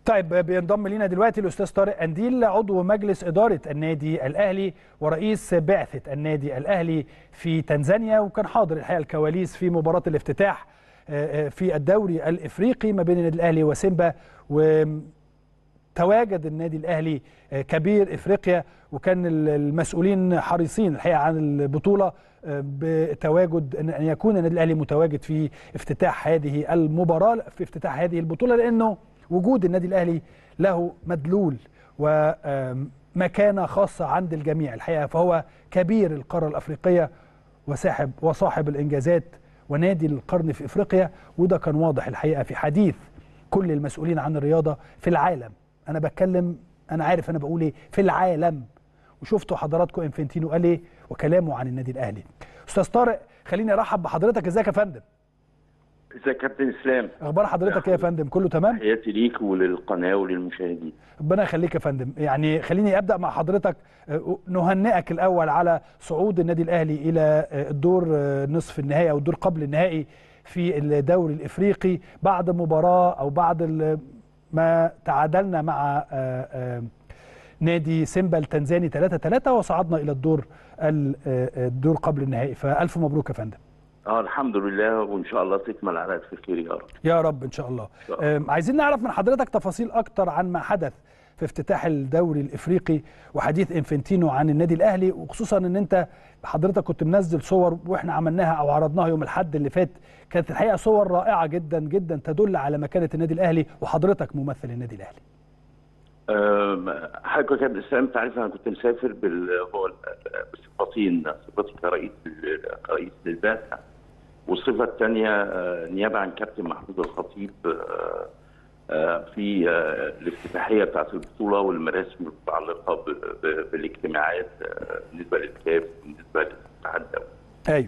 طيب بينضم لينا دلوقتي الاستاذ طارق انديل عضو مجلس اداره النادي الاهلي ورئيس بعثه النادي الاهلي في تنزانيا وكان حاضر الحقيقه الكواليس في مباراه الافتتاح في الدوري الافريقي ما بين النادي الاهلي وسيمبا وتواجد النادي الاهلي كبير افريقيا وكان المسؤولين حريصين الحقيقه عن البطوله بتواجد ان يكون النادي الاهلي متواجد في افتتاح هذه المباراه في افتتاح هذه البطوله لانه وجود النادي الاهلي له مدلول ومكانه خاصه عند الجميع الحقيقه فهو كبير القاره الافريقيه وصاحب وصاحب الانجازات ونادي القرن في افريقيا وده كان واضح الحقيقه في حديث كل المسؤولين عن الرياضه في العالم انا بتكلم انا عارف انا بقول ايه في العالم وشفتوا حضراتكم انفنتينو قال ايه وكلامه عن النادي الاهلي استاذ طارق خليني ارحب بحضرتك ازيك يا فندم ازيك يا كابتن اسلام اخبار حضرتك ايه يا فندم كله تمام تحياتي ليك وللقناه وللمشاهدين ربنا يخليك يا فندم يعني خليني ابدا مع حضرتك نهنئك الاول على صعود النادي الاهلي الى الدور نصف النهائي او الدور قبل النهائي في الدوري الافريقي بعد مباراه او بعد ما تعادلنا مع نادي سيمبا التنزاني 3 3 وصعدنا الى الدور الدور قبل النهائي فالف مبروك يا فندم اه الحمد لله وان شاء الله تكمل على في خير يا رب يا رب ان شاء الله, شاء الله. عايزين نعرف من حضرتك تفاصيل اكتر عن ما حدث في افتتاح الدوري الافريقي وحديث انفنتينو عن النادي الاهلي وخصوصا ان انت حضرتك كنت منزل صور واحنا عملناها او عرضناها يوم الاحد اللي فات كانت الحقيقه صور رائعه جدا جدا تدل على مكانه النادي الاهلي وحضرتك ممثل النادي الاهلي حضرتك يا اسلام انت عارف انا كنت مسافر بال هو بصفتين صفتي كرئيس كرئيس للبعثه والصفه الثانيه نيابه عن كابتن محمود الخطيب في الافتتاحيه بتاعت البطوله والمراسم المتعلقه بالاجتماعات بالنسبه للكاف بالنسبه للاتحاد الدولي. ايوه.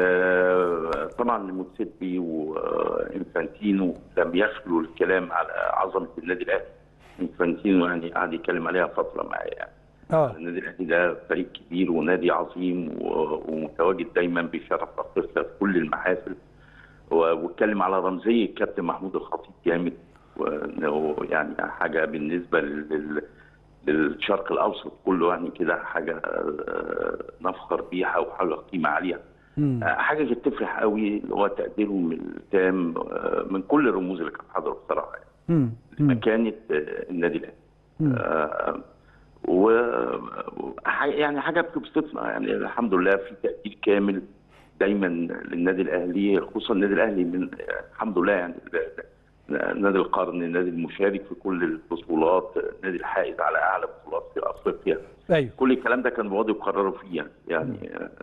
طبعا موتسيبي وانفانتينو لم يخلوا الكلام على عظمه النادي الاهلي. انفانتينو يعني قعد يتكلم عليها فتره معايا يعني. اه النادي الاهلي ده فريق كبير ونادي عظيم ومتواجد دايما بشرف افريقيا في كل المحافل واتكلم على رمزيه الكابتن محمود الخطيب جامد وانه يعني حاجه بالنسبه لل للشرق الاوسط كله يعني كده حاجه نفخر بيها وحاجه قيمه عاليه مم. حاجه كانت تفرح قوي اللي هو تقديرهم التام من كل الرموز اللي كانت حاضره بصراحه يعني مم. مم. مكانه النادي الاهلي مم. آه، و يعني حاجه بتبسطنا يعني الحمد لله في تقدير كامل دايما للنادي الاهلي خصوصا النادي الاهلي من الحمد لله يعني نادي القرن النادي المشارك في كل البطولات النادي الحائز على اعلى بطولات في افريقيا ايوه كل الكلام ده كان بيقعدوا يقرروا فيه يعني, يعني آه،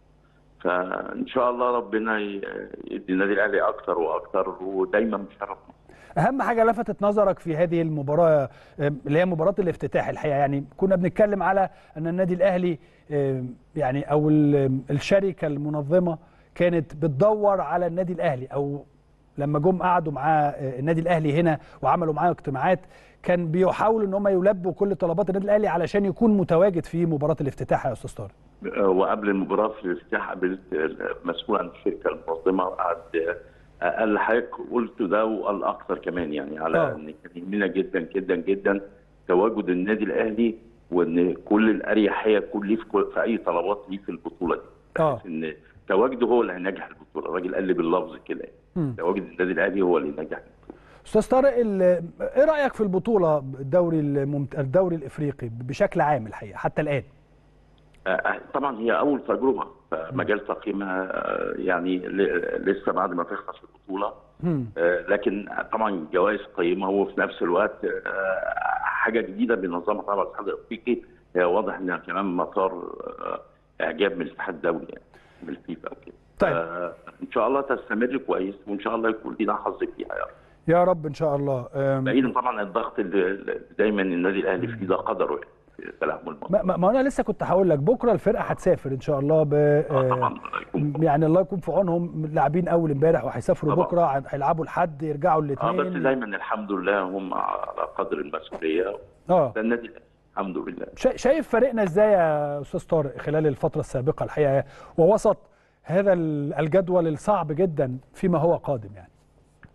فان شاء الله ربنا ي- يدي النادي الاهلي اكتر واكتر ودايما مشرف اهم حاجه لفتت نظرك في هذه المباراه آم، اللي هي مباراه الافتتاح الحقيقه يعني كنا بنتكلم على ان النادي الاهلي آم، يعني او ال- الشركه المنظمه كانت بتدور على النادي الاهلي او لما جم قعدوا مع آه، النادي الاهلي هنا وعملوا معاه اجتماعات كان بيحاولوا ان هم يلبوا كل طلبات النادي الاهلي علشان يكون متواجد في مباراه الافتتاح يا استاذ طارق آه، وقبل المباراه في الافتتاح قابلت المسؤول عن الشركه المنظمه قعد آه، قال حضرتك قلت ده وقال اكثر كمان يعني على آه. ان كان يهمنا جدا جدا جدا تواجد النادي الاهلي وان كل الاريحيه كل ليه في, كل- في اي طلبات ليه في البطوله دي آه. بحيث ان تواجده هو اللي هينجح البطوله الراجل قال لي باللفظ كده يعني. مم. تواجد النادي الاهلي هو اللي ينجح البطوله استاذ طارق ال- ايه رايك في البطوله الدوري الممت... الدوري الافريقي بشكل عام الحقيقه حتى الان آه، طبعا هي اول تجربه فمجال تقييمها آه، يعني ل- لسه بعد ما تخلص البطوله مم. آه، لكن طبعا جوائز قيمه وفي نفس الوقت آه، حاجه جديده بينظمها طبعا الاتحاد الافريقي هي واضح انها كمان مسار آه، اعجاب من الاتحاد الدولي يعني من الفيفا وكده طيب. آه، ان شاء الله تستمر كويس وان شاء الله يكون لنا حظ فيها يا رب يا رب ان شاء الله أم، بعيدا طبعا عن الضغط اللي اللي دايما النادي الاهلي فيه ده قدره يعني في تلاعب الماتش ما, ما ما انا لسه كنت هقول لك بكره الفرقه هتسافر ان شاء الله ب آه، آه، طبعا يكون يعني الله يكون في عونهم لاعبين اول امبارح وهيسافروا طبعا. بكره عن- هيلعبوا لحد يرجعوا اه بس الاثنين دايما الحمد لله هم على قدر المسؤوليه اه ده النادي الأهلي. الحمد لله شا- شايف فريقنا ازاي يا استاذ طارق خلال الفتره السابقه الحقيقه ووسط هذا ال- الجدول الصعب جدا فيما هو قادم يعني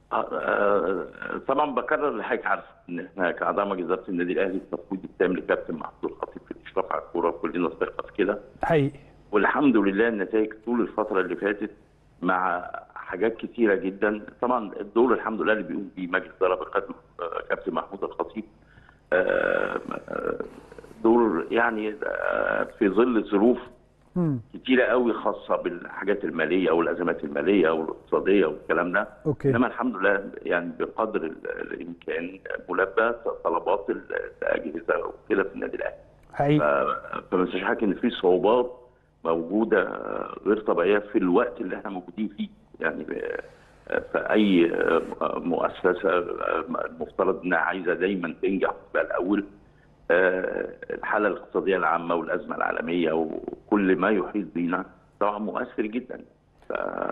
آه، طبعا بكرر اللي حضرتك عارفه ان احنا كاعضاء مجلس اداره النادي الاهلي التفويض التام لكابتن محمود الخطيب في الاشراف على الكوره كلنا ثقه في كده حقيقي والحمد لله النتائج طول الفتره اللي فاتت مع حاجات كتيره جدا طبعا الدور الحمد لله اللي بيقوم بيه مجلس اداره بقياده آه، كابتن محمود الخطيب آه، آه، دور يعني آه، في ظل ظروف مم. كتيره قوي خاصه بالحاجات الماليه او الازمات الماليه او الاقتصاديه والكلام ده اوكي انما الحمد لله يعني بقدر ال- الامكان ملبى طلبات الاجهزه وكده في النادي الاهلي حقيقي ف- فما تنساش حضرتك ان في صعوبات موجوده آه، غير طبيعيه في الوقت اللي احنا موجودين فيه يعني آه، في اي آه، مؤسسه آه، المفترض انها عايزه دايما تنجح وتبقى الاول آه، الحاله الاقتصاديه العامه والازمه العالميه وكل ما يحيط بينا طبعا مؤثر جدا ف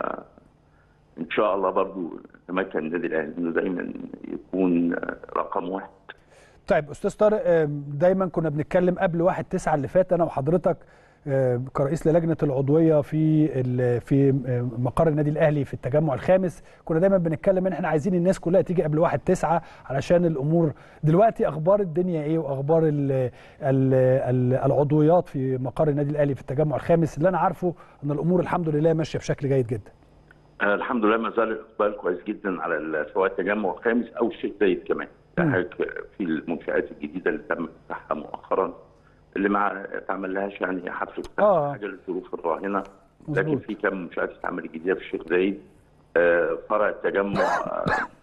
ان شاء الله برضو تمكن النادي الاهلي انه دايما يكون آه، رقم واحد طيب استاذ طارق آم، دايما كنا بنتكلم قبل واحد تسعة اللي فات انا وحضرتك آم، كرئيس للجنه العضويه في ال- في آم، مقر النادي الاهلي في التجمع الخامس كنا دايما بنتكلم ان احنا عايزين الناس كلها تيجي قبل واحد تسعة علشان الامور دلوقتي اخبار الدنيا ايه واخبار ال ال ال العضويات في مقر النادي الاهلي في التجمع الخامس اللي انا عارفه ان الامور الحمد لله ماشيه بشكل جيد جدا آه، الحمد لله ما زال الاقبال كويس جدا على ال- سواء التجمع الخامس او الشيخ زايد كمان مم. حضرتك في المنشات الجديده اللي تم افتتاحها مؤخرا اللي ما اتعمل لهاش يعني حفل افتتاح آه. حاجه للظروف الراهنه لكن مظبوط. في كم منشات اتعمل جديده في الشيخ زايد آه، فرع التجمع آه،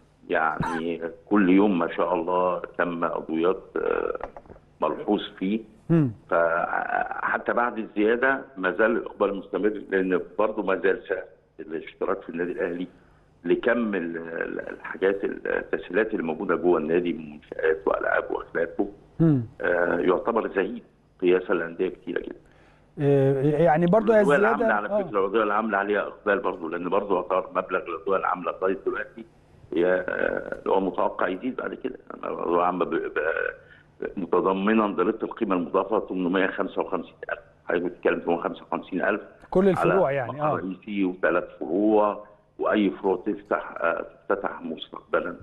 يعني كل يوم ما شاء الله تم عضويات آه، ملحوظ فيه مم. فحتى بعد الزياده ما زال الاقبال مستمر لان برضه ما زال سعر الاشتراك في النادي الاهلي لكم ال- ال- الحاجات التسهيلات اللي موجوده جوه النادي من منشات والعاب واخلاقه مم. آه، يعتبر زهيد قياسا لانديه كتيره جدا. آه، يعني برضو يا العضويه العامله زياده على آه. فكره العضويه العامله عليها اقبال برضه لان برضه يعتبر مبلغ العضويه العامله لغايه دلوقتي هي آه، هو متوقع يزيد بعد كده العضويه العامه ب- ب- متضمنا ضريبه القيمه المضافه 855000 حضرتك بتتكلم 855000 كل الفروع على يعني مقر اه رئيسي وثلاث فروع واي فروع تفتح آه، تفتتح مستقبلا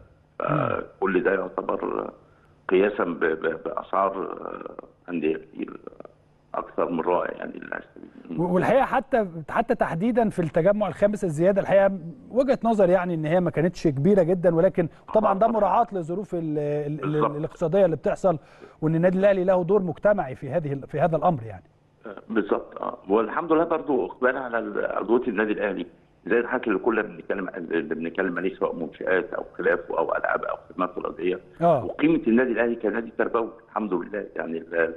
فكل ده يعتبر قياسا ب- ب- باسعار آه، انديه كتير اكثر من رائع يعني للاسف والحقيقه حتى حتى تحديدا في التجمع الخامس الزياده الحقيقه وجهه نظر يعني ان هي ما كانتش كبيره جدا ولكن طبعا ده مراعاه لظروف ال- ال- ال- بالظبط. الاقتصاديه اللي بتحصل وان النادي الاهلي له دور مجتمعي في هذه في هذا الامر يعني بالظبط اه والحمد لله برضو اقبال على ال- عضويه النادي الاهلي زي الحاجات اللي كلنا بنتكلم اللي بنتكلم عليه سواء منشات او خلافه او العاب او خدمات رياضيه اه وقيمه النادي الاهلي كنادي تربوي الحمد لله يعني ال-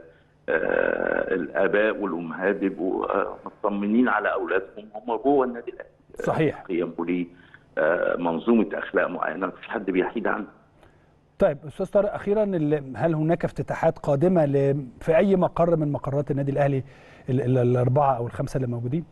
آه، الاباء والامهات بيبقوا آه، مطمنين على اولادهم هم جوه النادي الاهلي صحيح. قيم وليه آه، منظومه اخلاق معينه مفيش حد بيحيد عنها طيب استاذ طارق اخيرا ال- هل هناك افتتاحات قادمه ل- في اي مقر من مقرات النادي الاهلي ال- ال- الاربعه او الخمسه اللي موجودين؟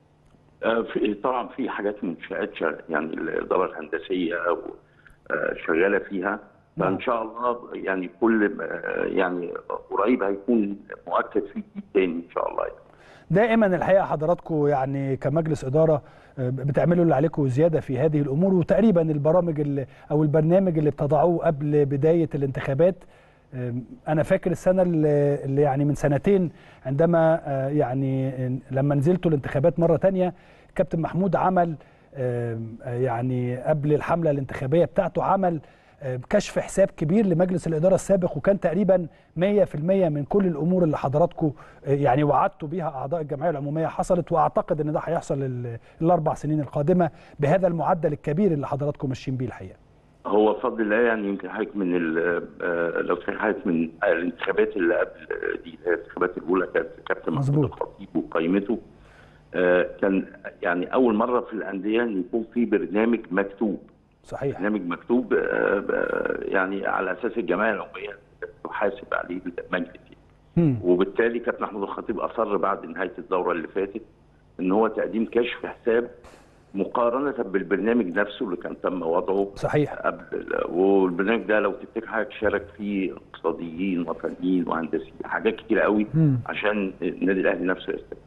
آه، في طبعا في حاجات منشات شغ- يعني الاداره الهندسيه أو، آه، شغاله فيها نعم. فان شاء الله يعني كل آه، يعني قريب هيكون مؤكد في جديد تاني ان شاء الله يعني. دائما الحقيقه حضراتكم يعني كمجلس اداره آه، بتعملوا اللي عليكم زياده في هذه الامور وتقريبا البرامج اللي او البرنامج اللي بتضعوه قبل بدايه الانتخابات آه، انا فاكر السنه اللي اللي يعني من سنتين عندما آه، يعني لما نزلتوا الانتخابات مره تانية كابتن محمود عمل آه، يعني قبل الحمله الانتخابيه بتاعته عمل آه، كشف حساب كبير لمجلس الاداره السابق وكان تقريبا 100% من كل الامور اللي حضراتكم آه، يعني وعدتوا بيها اعضاء الجمعيه العموميه حصلت واعتقد ان ده هيحصل ال- الاربع سنين القادمه بهذا المعدل الكبير اللي حضراتكم ماشيين بيه الحقيقه. هو بفضل الله يعني يمكن حضرتك من ال- آه، لو في حضرتك من الانتخابات اللي قبل دي اللي هي الانتخابات الاولى كانت كابتن محمود مظبوط. الخطيب وقائمته آه، كان يعني اول مره في الانديه ان يكون في برنامج مكتوب صحيح برنامج مكتوب آه، ب- يعني على اساس الجمعيه العموميه تحاسب عليه المجلس مم. وبالتالي كابتن محمود الخطيب اصر بعد نهايه الدوره اللي فاتت ان هو تقديم كشف حساب مقارنه بالبرنامج نفسه اللي كان تم وضعه صحيح قبل ال- والبرنامج ده لو تفتكر حضرتك شارك فيه اقتصاديين وفنيين وهندسيين حاجات كتير قوي مم. عشان النادي الاهلي نفسه يستفيد.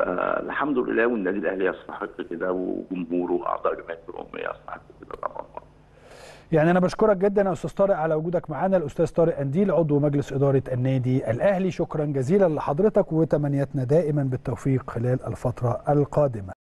فالحمد لله والنادي الاهلي يستحق كده وجمهوره واعضاء جمعيه الاميه يستحقوا كده طبعا يعني انا بشكرك جدا يا استاذ طارق على وجودك معانا الاستاذ طارق انديل عضو مجلس اداره النادي الاهلي شكرا جزيلا لحضرتك وتمنياتنا دائما بالتوفيق خلال الفتره القادمه